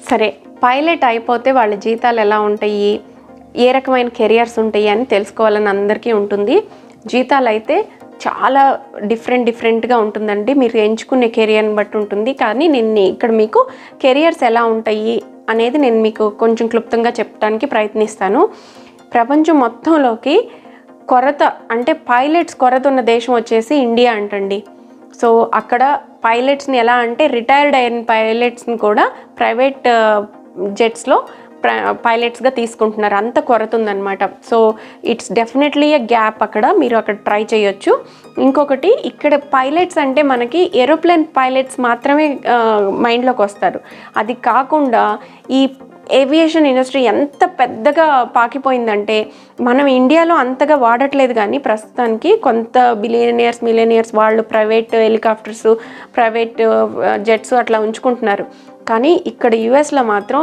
సరే పైలట్ అయిపోతే వాళ్ళ జీతాలు ఎలా ఉంటాయి ఏ రకమైన కెరియర్స్ ఉంటాయి అని తెలుసుకోవాలని అందరికీ ఉంటుంది జీతాలు అయితే చాలా డిఫరెంట్ డిఫరెంట్గా ఉంటుందండి మీరు ఎంచుకునే కెరియర్ని బట్టి ఉంటుంది కానీ నేను ఇక్కడ మీకు కెరియర్స్ ఎలా ఉంటాయి అనేది నేను మీకు కొంచెం క్లుప్తంగా చెప్పడానికి ప్రయత్నిస్తాను ప్రపంచం మొత్తంలోకి కొరత అంటే పైలట్స్ కొరత ఉన్న దేశం వచ్చేసి ఇండియా అంటండి సో అక్కడ పైలట్స్ని ఎలా అంటే రిటైర్డ్ అయిన పైలట్స్ని కూడా ప్రైవేట్ జెట్స్లో పైలట్స్గా తీసుకుంటున్నారు అంత కొరత ఉందన్నమాట so it's definitely a gap అక్కడ మీరు అక్కడ ట్రై చేయొచ్చు ఇంకొకటి ఇక్కడ పైలట్స్ అంటే మనకి ఏరోప్లేన్ పైలట్స్ మాత్రమే మైండ్లోకి వస్తారు అది కాకుండా ఈ ఏవియేషన్ ఇండస్ట్రీ ఎంత పెద్దగా పాకిపోయిందంటే మనం ఇండియాలో అంతగా వాడట్లేదు కానీ ప్రస్తుతానికి కొంత బిలియనియర్స్ మిలియనియర్స్ వాళ్ళు ప్రైవేట్ హెలికాప్టర్స్ ప్రైవేట్ జెట్స్ అట్లా ఉంచుకుంటున్నారు కానీ ఇక్కడ యుఎస్లో మాత్రం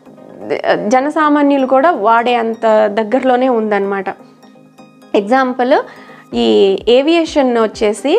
జనసామాన్యులు కూడా వాడే అంత దగ్గరలోనే ఉందన్నమాట ఎగ్జాంపుల్ ఈ ఏవియేషన్ వచ్చేసి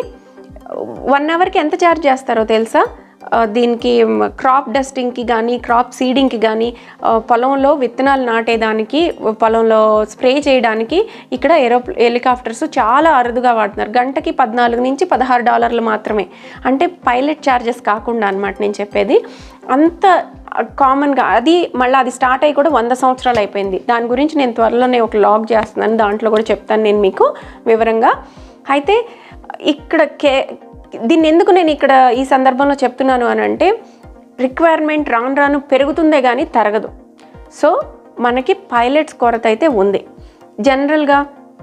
వన్ అవర్కి ఎంత ఛార్జ్ చేస్తారో తెలుసా ఆ, దీనికి క్రాప్ డస్టింగ్కి కానీ క్రాప్ సీడింగ్కి కానీ ఆ, పొలంలో విత్తనాలు నాటేదానికి పొలంలో స్ప్రే చేయడానికి ఇక్కడ ఏరో హెలికాప్టర్స్ చాలా అరుదుగా వాడుతున్నారు గంటకి పద్నాలుగు నుంచి పదహారు డాలర్లు మాత్రమే అంటే పైలట్ ఛార్జెస్ కాకుండా అనమాట నేను చెప్పేది అంత కామన్గా అది మళ్ళీ అది స్టార్ట్ అయ్యి కూడా వంద సంవత్సరాలు అయిపోయింది దాని గురించి నేను త్వరలోనే ఒక లాగ్ చేస్తున్నాను దాంట్లో కూడా చెప్తాను నేను మీకు వివరంగా అయితే ఇక్కడ కే దీన్ని ఎందుకు నేను ఇక్కడ ఈ సందర్భంలో చెప్తున్నాను అని అంటే రిక్వైర్మెంట్ రాను రాను పెరుగుతుందే కానీ తరగదు సో మనకి పైలట్స్ కొరత అయితే ఉంది జనరల్గా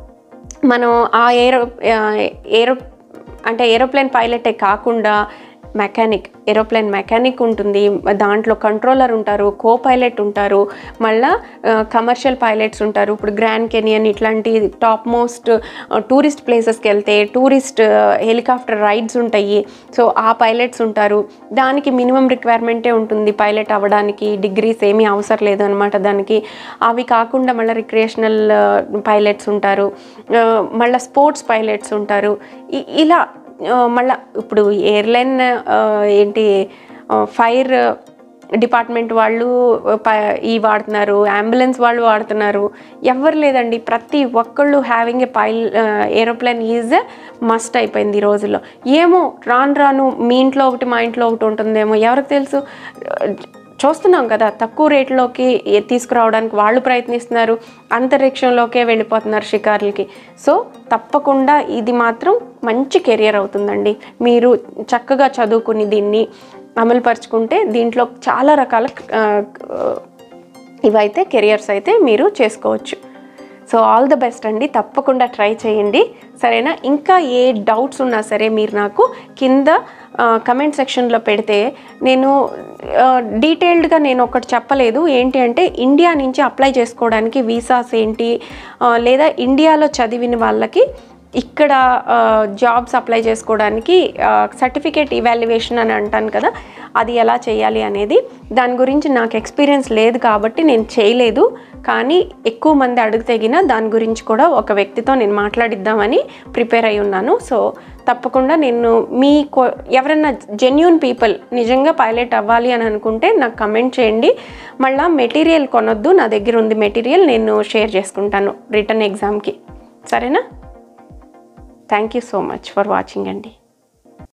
మనం ఆ ఏరో ఆ, ఏరో అంటే ఏరోప్లేన్ పైలటే కాకుండా మెకానిక్ ఏరోప్లేన్ మెకానిక్ ఉంటుంది దాంట్లో కంట్రోలర్ ఉంటారు కో పైలట్ ఉంటారు మళ్ళా కమర్షియల్ పైలట్స్ ఉంటారు ఇప్పుడు గ్రాండ్ కెనియన్ ఇట్లాంటి టాప్ మోస్ట్ టూరిస్ట్ ప్లేసెస్కి వెళ్తే టూరిస్ట్ హెలికాప్టర్ రైడ్స్ ఉంటాయి సో ఆ పైలట్స్ ఉంటారు దానికి మినిమం రిక్వైర్మెంటే ఉంటుంది పైలట్ అవ్వడానికి డిగ్రీస్ ఏమీ అవసరం లేదు అనమాట దానికి అవి కాకుండా మళ్ళీ రిక్రియేషనల్ పైలట్స్ ఉంటారు ఆ, మళ్ళీ స్పోర్ట్స్ పైలట్స్ ఉంటారు ఇ- ఇలా ఆ, మళ్ళా ఇప్పుడు ఎయిర్లైన్ ఏంటి ఫైర్ డిపార్ట్మెంట్ వాళ్ళు ప- ఈ వాడుతున్నారు అంబులెన్స్ వాళ్ళు వాడుతున్నారు ఎవరు లేదండి ప్రతి ఒక్కళ్ళు having a pile aeroplane is must అయిపోయింది ఈ రోజుల్లో ఏమో రాను రాను మీ ఇంట్లో ఒకటి మా ఇంట్లో ఒకటి ఉంటుందేమో ఎవరికి తెలుసు చూస్తున్నాం కదా తక్కువ రేట్లోకి ఏ- తీసుకురావడానికి వాళ్ళు ప్రయత్నిస్తున్నారు అంతరిక్షంలోకే వెళ్ళిపోతున్నారు షికారులకి సో తప్పకుండా ఇది మాత్రం మంచి కెరియర్ అవుతుందండి మీరు చక్కగా చదువుకుని దీన్ని అమలుపరుచుకుంటే దీంట్లో చాలా రకాల ఆ, ఇవైతే కెరియర్స్ అయితే మీరు చేసుకోవచ్చు సో ఆల్ ద బెస్ట్ అండి తప్పకుండా ట్రై చేయండి సరేనా ఇంకా ఏ డౌట్స్ ఉన్నా సరే మీరు నాకు కింద కమెంట్ సెక్షన్లో పెడితే నేను డీటెయిల్డ్గా నేను ఒకటి చెప్పలేదు ఏంటి అంటే ఇండియా నుంచి అప్లై చేసుకోవడానికి వీసాస్ ఏంటి ఆ, లేదా ఇండియాలో చదివిన వాళ్ళకి ఇక్కడ జాబ్స్ అప్లై చేసుకోవడానికి సర్టిఫికేట్ ఇవాల్యుయేషన్ అని అంటాను కదా అది ఎలా చేయాలి అనేది దాని గురించి నాకు ఎక్స్పీరియన్స్ లేదు కాబట్టి నేను చేయలేదు కానీ ఎక్కువ మంది అడుగు తెగిన దాని గురించి కూడా ఒక వ్యక్తితో నేను మాట్లాడిద్దామని ప్రిపేర్ అయి ఉన్నాను సో తప్పకుండా నేను మీ కో- ఎవరైనా జెన్యున్ పీపుల్ నిజంగా పైలట్ అవ్వాలి అని అనుకుంటే నాకు కమెంట్ చేయండి మళ్ళీ మెటీరియల్ కొనొద్దు నా దగ్గర ఉంది మెటీరియల్ నేను షేర్ చేసుకుంటాను రిటర్న్ ఎగ్జామ్కి సరేనా thank you so much for watching అండి